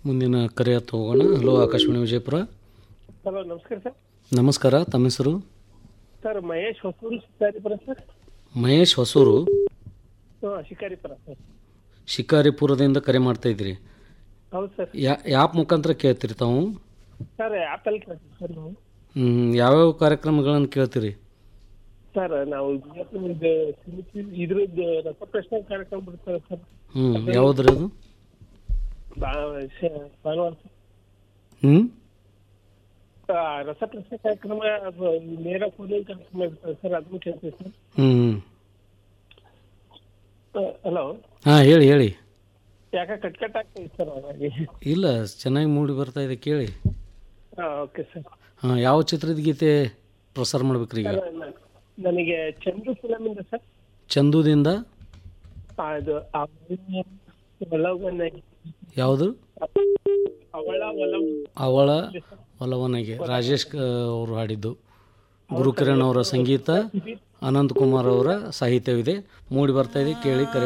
ಮುಂದಿನ ಕರೆ ಹತ್ತು ಹೋಗೋಣ ಹಲೋ ಆಕಾಶವಾಣಿ ವಿಜಯಪುರ ಹಲೋ ನಮಸ್ಕಾರ ಸರ್ ನಮಸ್ಕಾರ ತಮ್ಮ ಹೆಸರು ಸರ್ ಮಹೇಶ್ ಹೊಸೂರು ಶಿಕಾರಿಪುರ ಸರ್ ಮಹೇಶ್ ಹೊಸೂರು ಹಾಂ ಶಿಕಾರಿಪುರ ಸರ್ ಶಿಕಾರಿಪುರದಿಂದ ಕರೆ ಮಾಡ್ತಾ ಇದ್ರಿ ಹೌದು ಸರ್ ಯಾ ಯಾಪ್ ಮುಖಾಂತರ ಕೇಳ್ತೀರಿ ತಾವು ಸರ್ ಆ್ಯಪಲ್ ಕೇಳ್ತೀವಿ ಸರ್ ನಾವು ಹ್ಮ್, ಯಾವ್ಯಾವ ಕಾರ್ಯಕ್ರಮಗಳನ್ನು ಕೇಳ್ತೀರಿ ಸರ್ ನಾವು ಇವತ್ತು ಇದು ಸಮಿತಿ ಇದ್ರದ್ದು ರಸಪ್ರಶ್ನೆ ಕಾರ್ಯಕ್ರಮ ಬಿಡ್ತಾರೆ ಸರ್ ಹ್ಞೂ ಯಾವುದ್ರಿ ಅದು ಬಾ- ಶ- ಭಾನುವಾರ ಸರ್. ಹ್ಞೂ ಆ, ರಸಪ್ರಶ್ನೆ ಕಾರ್ಯಕ್ರಮ ಅದು ನೇರ ಫೋನಿಂಗ್ ಕಾರ್ಯಕ್ರಮ ಇರ್ತದೆ ಸರ್ ಅದನ್ನು ಕೇಳ್ತೀವಿ ಸರ್ ಹ್ಞೂ ಹಲೋ ಹಾಂ ಹೇಳಿ ಹೇಳಿ ಯಾಕೆ ಕಟ್ ಕಟ್ ಆಗ್ತದೆ ಸರ್ ಹಾಗಾಗಿ ಇಲ್ಲ ಚೆನ್ನಾಗಿ ಮೂಡಿ ಬರ್ತಾ ಇದೆ ಕೇಳಿ ಹಾಂ ಓಕೆ ಸರ್ ಹಾಂ ಯಾವ ಚಿತ್ರದ ಗೀತೆ ಪ್ರಸಾರ ಮಾಡ್ಬೇಕ್ರಿ ಈಗ ಸರ್, ನ- ನನಗೆ ಚಂದು ಫಿಲಮಿಂದ ಸರ್ ಚಂದುದಿಂದ ಆ, ಇದು ಅವಳ ಒಲವನ ಯಾವುದು ಅವಳ ಒಲವು ಅವಳ ಒಲವನಿಗೆ ರಾಜೇಶ್ ಕ- ಅವರು ಹಾಡಿದ್ದು ಗುರುಕಿರಣ್ ಅವರ ಸಂಗೀತ ಅನಂತ್ ಕುಮಾರ್ ಅವರ ಸಾಹಿತ್ಯವಿದೆ ಮೂಡಿ ಬರ್ತಾ ಇದೆ ಕೇಳಿ ಕರೆ